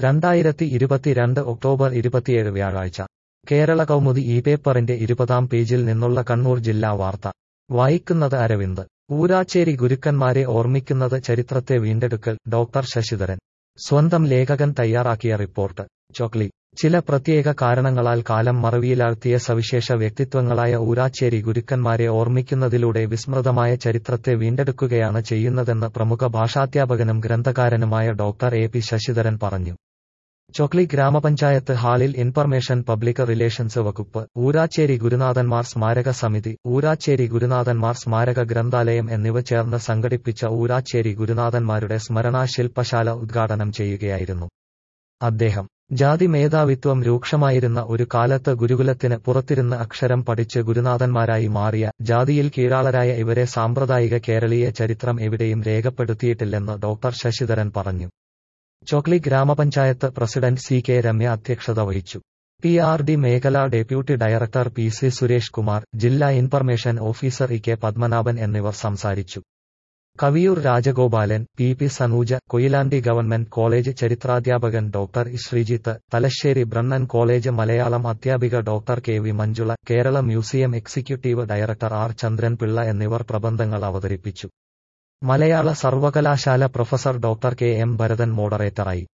രണ്ടായിരത്തി ഇരുപത്തിരണ്ട് ഒക്ടോബർ ഇരുപത്തിയേഴ് വ്യാഴാഴ്ച കേരള കൗമുദി ഈ പേപ്പറിന്റെ ഇരുപതാം പേജിൽ നിന്നുള്ള കണ്ണൂർ ജില്ലാ വാർത്ത വായിക്കുന്നത് അരവിന്ദ് ഊരാച്ചേരി ഗുരുക്കന്മാരെ ഓർമ്മിക്കുന്നത് ചരിത്രത്തെ വീണ്ടെടുക്കൽ ഡോക്ടർ ശശിധരൻ സ്വന്തം ലേഖകൻ തയ്യാറാക്കിയ റിപ്പോർട്ട് ചൊക്ലി ചില പ്രത്യേക കാരണങ്ങളാൽ കാലം മറവിയിലാഴ്ത്തിയ സവിശേഷ വ്യക്തിത്വങ്ങളായ ഊരാച്ചേരി ഗുരുക്കന്മാരെ ഓർമ്മിക്കുന്നതിലൂടെ വിസ്മൃതമായ ചരിത്രത്തെ വീണ്ടെടുക്കുകയാണ് ചെയ്യുന്നതെന്ന് പ്രമുഖ ഭാഷാധ്യാപകനും ഗ്രന്ഥകാരനുമായ ഡോക്ടർ എ പി ശശിധരൻ പറഞ്ഞു ചൊക്ലി ഗ്രാമപഞ്ചായത്ത് ഹാളിൽ ഇൻഫർമേഷൻ പബ്ലിക് റിലേഷൻസ് വകുപ്പ് ഊരാച്ചേരി ഗുരുനാഥന്മാർ സ്മാരക സമിതി ഊരാച്ചേരി ഗുരുനാഥന്മാർ സ്മാരക ഗ്രന്ഥാലയം എന്നിവ ചേർന്ന് സംഘടിപ്പിച്ച ഊരാച്ചേരി ഗുരുനാഥന്മാരുടെ സ്മരണാ ശില്പശാല ഉദ്ഘാടനം ചെയ്യുകയായിരുന്നു അദ്ദേഹം ജാതി മേധാവിത്വം രൂക്ഷമായിരുന്ന ഒരു കാലത്ത് ഗുരുകുലത്തിന് പുറത്തിരുന്ന് അക്ഷരം പഠിച്ച് ഗുരുനാഥന്മാരായി മാറിയ ജാതിയിൽ കീഴാളരായ ഇവരെ സാമ്പ്രദായിക കേരളീയ ചരിത്രം എവിടെയും രേഖപ്പെടുത്തിയിട്ടില്ലെന്ന് ഡോക്ടർ ശശിധരൻ പറഞ്ഞു ചോക്ലി ഗ്രാമപഞ്ചായത്ത് പ്രസിഡന്റ് സി കെ രമ്യ അധ്യക്ഷത വഹിച്ചു പി ആർ ഡി മേഖല deputy director P C Suresh Kumar ജില്ലാ information officer E K Padmanabhan എന്നിവർ സംസാരിച്ചു Kaviyoor Rajagopalan P P Sanooja Koyilandy government college ചരിത്രാധ്യാപകൻ ഡോക്ടർ ശ്രീജിത്ത് തലശ്ശേരി ബ്രണ്ണൻ കോളേജ് മലയാളം അധ്യാപിക doctor K V Manjula Kerala museum executive director R Chandran Pillai എന്നിവർ പ്രബന്ധങ്ങൾ അവതരിപ്പിച്ചു മലയാള സർവകലാശാല professor doctor K M Bharathan മോഡറേറ്ററായി